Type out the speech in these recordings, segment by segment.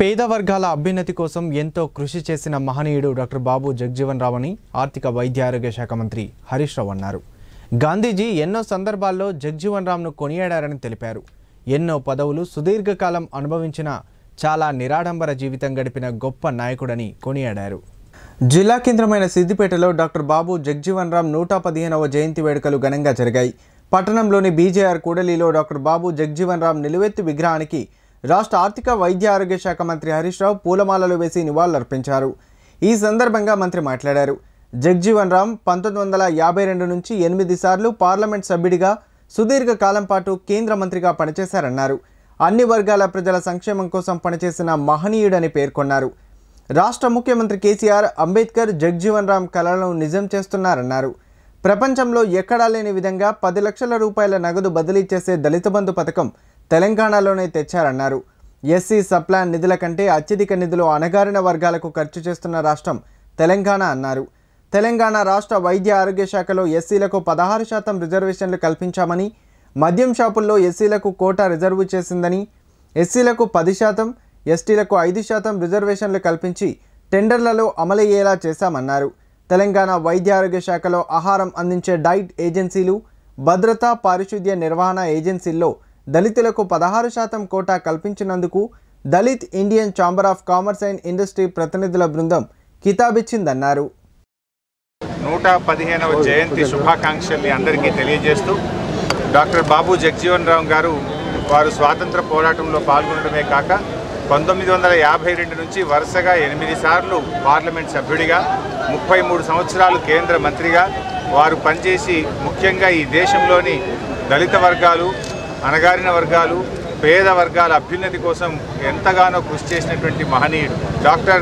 పేద వర్గాల అభ్యున్నతి కోసం ఎంతో కృషి చేసిన మహనీయుడు డాక్టర్ బాబు జగ్జీవన్ రావు అని ఆర్థిక వైద్య ఆరోగ్య శాఖ మంత్రి హరీష్ రావు అన్నారు గాంధీజీ ఎన్నో సందర్భాల్లో జగ్జీవన్ రామ్ను కొనియాడారని తెలిపారు ఎన్నో పదవులు సుదీర్ఘకాలం అనుభవించిన చాలా నిరాడంబర జీవితం గడిపిన గొప్ప నాయకుడని కొనియాడారు జిల్లా కేంద్రమైన సిద్దిపేటలో డాక్టర్ బాబు జగ్జీవన్ రామ్ నూట పదిహేనవ జయంతి వేడుకలు ఘనంగా జరిగాయి పట్టణంలోని బీజేఆర్ కూడలిలో డాక్టర్ బాబు జగ్జీవన్ రామ్ నిలువెత్తు విగ్రహానికి రాష్ట్ర ఆర్థిక వైద్య ఆరోగ్య శాఖ మంత్రి హరీష్ రావు పూలమాలలు వేసి నివాళులర్పించారు ఈ సందర్భంగా మంత్రి మాట్లాడారు జగ్జీవన్ రామ్ పంతొమ్మిది వందల యాభై రెండు నుంచి ఎనిమిది సార్లు పార్లమెంట్ సభ్యుడిగా సుదీర్ఘ కాలం పాటు కేంద్ర మంత్రిగా పనిచేశారన్నారు అన్ని వర్గాల ప్రజల సంక్షేమం కోసం పనిచేసిన మహనీయుడని పేర్కొన్నారు రాష్ట్ర ముఖ్యమంత్రి కేసీఆర్ అంబేద్కర్ జగ్జీవన్ రామ్ కళలను నిజం చేస్తున్నారన్నారు ప్రపంచంలో ఎక్కడా లేని విధంగా పది లక్షల రూపాయల నగదు బదిలీ చేసే దళిత బంధు పథకం తెలంగాణలోనే తెచ్చారన్నారు ఎస్సీ సప్లాన్ నిధుల కంటే అత్యధిక నిధులు అణగారిన వర్గాలకు ఖర్చు చేస్తున్న రాష్ట్రం తెలంగాణ అన్నారు తెలంగాణ రాష్ట్ర వైద్య ఆరోగ్య శాఖలో ఎస్సీలకు పదహారు శాతం రిజర్వేషన్లు కల్పించామని మద్యం షాపుల్లో ఎస్సీలకు కోటా రిజర్వు చేసిందని ఎస్సీలకు పది శాతం ఎస్టీలకు ఐదు శాతం రిజర్వేషన్లు కల్పించి టెండర్లలో అమలయ్యేలా చేశామన్నారు తెలంగాణ వైద్య ఆరోగ్య శాఖలో ఆహారం అందించే డైట్ ఏజెన్సీలు భద్రతా పారిశుద్ధ్య నిర్వహణ ఏజెన్సీల్లో దళితులకు పదహారు శాతం కోటా కల్పించినందుకు Dalit Indian Chamber of Commerce and Industry ప్రతినిధుల బృందం కితాబిచ్చిందన్నారు నూట పదిహేనవ జయంతి శుభాకాంక్షల్ని అందరికీ తెలియజేస్తూ డాక్టర్ బాబు జగ్జీవన్ రామ్ గారు వారు స్వాతంత్ర పోరాటంలో పాల్గొనడమే కాక పంతొమ్మిది వందల యాభై రెండు నుంచి వరుసగా ఎనిమిది సార్లు పార్లమెంట్ సభ్యుడిగా ముప్పై మూడు సంవత్సరాలు కేంద్ర మంత్రిగా వారు పనిచేసి ముఖ్యంగా ఈ దేశంలోని దళిత వర్గాలు అణగారిన వర్గాలు పేద వర్గాల అభ్యున్నతి కోసం ఎంతగానో కృషి చేసినటువంటి మహనీయుడు డాక్టర్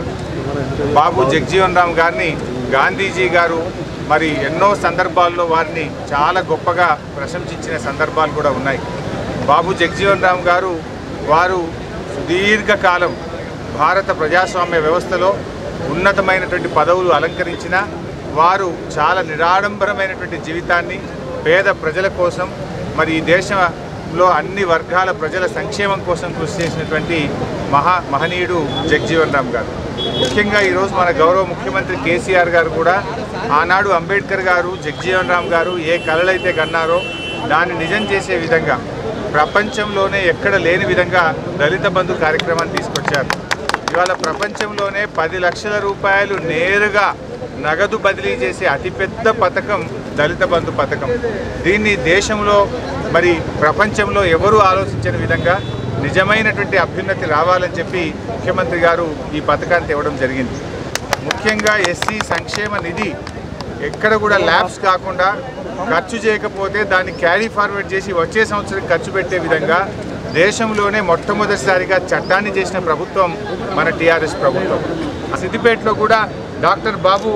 బాబు జగ్జీవన్ రామ్ గారిని గాంధీజీ గారు మరి ఎన్నో సందర్భాల్లో వారిని చాలా గొప్పగా ప్రశంసించిన సందర్భాలు కూడా ఉన్నాయి బాబు జగ్జీవన్ రామ్ గారు వారు సుదీర్ఘకాలం భారత ప్రజాస్వామ్య వ్యవస్థలో ఉన్నతమైనటువంటి పదవులు అలంకరించిన వారు చాలా నిరాడంబరమైనటువంటి జీవితాన్ని పేద ప్రజల కోసం మరి ఈ దేశంలో అన్ని వర్గాల ప్రజల సంక్షేమం కోసం కృషి చేసినటువంటి మహా మహనీయుడు జగ్జీవన్ రామ్ గారు ముఖ్యంగా ఈరోజు మన గౌరవ ముఖ్యమంత్రి కేసీఆర్ గారు కూడా ఆనాడు అంబేద్కర్ గారు జగ్జీవన్ రామ్ గారు ఏ కళలైతే కన్నారో దాన్ని నిజం చేసే విధంగా ప్రపంచంలోనే ఎక్కడ లేని విధంగా దళిత బంధు కార్యక్రమాన్ని తీసుకొచ్చారు ఇవాళ ప్రపంచంలోనే పది లక్షల రూపాయలు నేరుగా నగదు బదిలీ చేసే అతిపెద్ద పథకం దళిత బంధు పథకం దీన్ని దేశంలో మరి ప్రపంచంలో ఎవరూ ఆలోచించని విధంగా నిజమైనటువంటి అభ్యున్నతి రావాలని చెప్పి ముఖ్యమంత్రి గారు ఈ పథకాన్ని తేవడం జరిగింది ముఖ్యంగా ఎస్సీ సంక్షేమ నిధి ఎక్కడ కూడా ల్యాబ్స్ కాకుండా ఖర్చు చేయకపోతే దాన్ని క్యారీ ఫార్వర్డ్ చేసి వచ్చే సంవత్సరం ఖర్చు పెట్టే విధంగా దేశంలోనే మొట్టమొదటిసారిగా చట్టాన్ని చేసిన ప్రభుత్వం మన టీఆర్ఎస్ ప్రభుత్వం సిద్దిపేటలో కూడా డాక్టర్ బాబు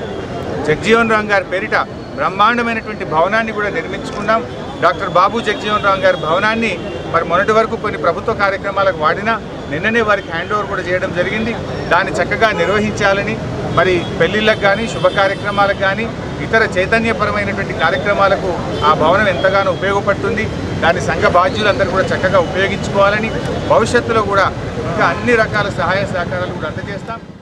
జగ్జీవన్ రామ్ గారి పేరిట బ్రహ్మాండమైనటువంటి భవనాన్ని కూడా నిర్మించుకున్నాం డాక్టర్ బాబు జగ్జీవన్ రామ్ గారి భవనాన్ని మరి మొన్నటి వరకు కొన్ని ప్రభుత్వ కార్యక్రమాలకు వాడినా నిన్ననే వారికి హ్యాండ్ ఓవర్ కూడా చేయడం జరిగింది దాన్ని చక్కగా నిర్వహించాలని మరి పెళ్లిళ్ళకు కానీ శుభ కార్యక్రమాలకు కానీ ఇతర చైతన్యపరమైనటువంటి కార్యక్రమాలకు ఆ భవనం ఎంతగానో ఉపయోగపడుతుంది దాని సంఘ బాధ్యులందరూ కూడా చక్కగా ఉపయోగించుకోవాలని భవిష్యత్తులో కూడా ఇంకా అన్ని రకాల సహాయ సహకారాలు కూడా అందజేస్తాం